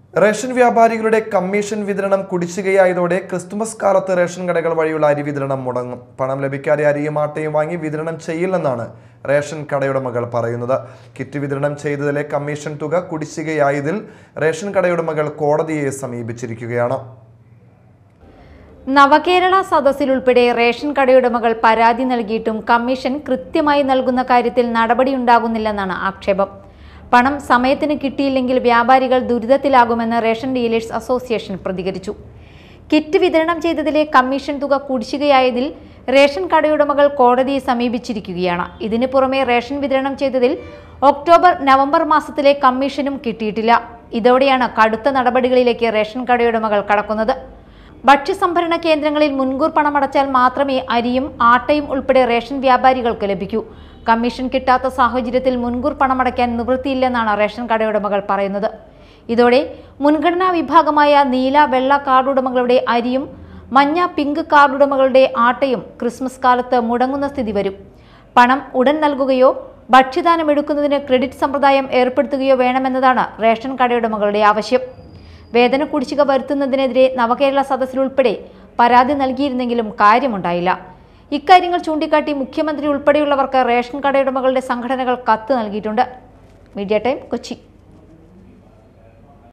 ration വ്യാപാരികളുടെ commission വിതരണം കുടിശ്ശികയായതോടെ Christmas കാലത്ത് റേഷൻ കടകൾ വഴിയുള്ള അരി വിതരണം മുടങ്ങും പണം ലഭിക്കാതെ അരിയും ആട്ടയും വാങ്ങി വിതരണം ചെയ്യില്ലെന്നാണ് റേഷൻ കടയുടമകൾ പറയുന്നത് കിറ്റ് വിതരണം ചെയ്തതിലെ കമ്മീഷൻ തുക കുടിശ്ശികയായതിൽ റേഷൻ കടയുടമകൾ കോടതിയെ സമീപിച്ചിരിക്കുകയാണ് നവകേരള സദസ്സിലുൾപ്പെടെ റേഷൻ കടയുടമകൾ പരാതി നൽകിയിട്ടും കമ്മീഷൻ കൃത്യമായി നൽകുന്ന കാര്യത്തിൽ നടപടിയുണ്ടാകുന്നില്ലെന്നാണ് ആക്ഷേപം പണം സമയത്തിന് കിട്ടിയില്ലെങ്കിൽ വ്യാപാരികൾ ദുരിതത്തിലാകുമെന്ന് റേഷൻ ഡീലേഴ്സ് അസോസിയേഷൻ പ്രതികരിച്ചു കിറ്റ് വിതരണം ചെയ്തതിലെ കമ്മീഷൻ തുക കുടിശ്ശികയായതിൽ റേഷൻ കടയുടമകൾ കോടതിയെ സമീപിച്ചിരിക്കുകയാണ് ഇതിനു പുറമെ റേഷൻ വിതരണം ചെയ്തതിൽ ഒക്ടോബർ നവംബർ മാസത്തിലെ കമ്മീഷനും കിട്ടിയിട്ടില്ല ഇതോടെയാണ് കടുത്ത നടപടികളിലേക്ക് റേഷൻ കടയുടമകൾ കടക്കുന്നത് ഭക്ഷ്യസംഭരണ കേന്ദ്രങ്ങളിൽ മുൻകൂർ പണമടച്ചാൽ മാത്രമേ അരിയും ആട്ടയും ഉൾപ്പെടെ റേഷൻ വ്യാപാരികൾക്ക് ലഭിക്കൂ കമ്മീഷൻ കിട്ടാത്ത സാഹചര്യത്തിൽ മുൻകൂർ പണമടയ്ക്കാൻ നിവൃത്തിയില്ലെന്നാണ് റേഷൻ കടയുടമകൾ പറയുന്നത് ഇതോടെ മുൻഗണനാ വിഭാഗമായ നീല വെള്ള കാർഡുടമകളുടെ അരിയും മഞ്ഞ പിങ്ക് കാർഡുടമകളുടെ ആട്ടയും ക്രിസ്മസ് കാലത്ത് മുടങ്ങുന്ന സ്ഥിതി വരും പണം ഉടൻ നൽകുകയോ ഭക്ഷ്യദാനം എടുക്കുന്നതിന് ക്രെഡിറ്റ് സമ്പ്രദായം ഏർപ്പെടുത്തുകയോ വേണമെന്നതാണ് റേഷൻ കടയുടമകളുടെ ആവശ്യം വേതന കുടിശ്ശിക വരുത്തുന്നതിനെതിരെ നവകേരള സദസ്സിലുൾപ്പെടെ പരാതി നൽകിയിരുന്നെങ്കിലും കാര്യമുണ്ടായില്ല ഇക്കാര്യങ്ങൾ ചൂണ്ടിക്കാട്ടി മുഖ്യമന്ത്രി ഉൾപ്പെടെയുള്ളവർക്ക് റേഷൻ കടയുടമകളുടെ സംഘടനകൾ കത്ത് നൽകിയിട്ടുണ്ട് മീഡിയ ടൈം കൊച്ചി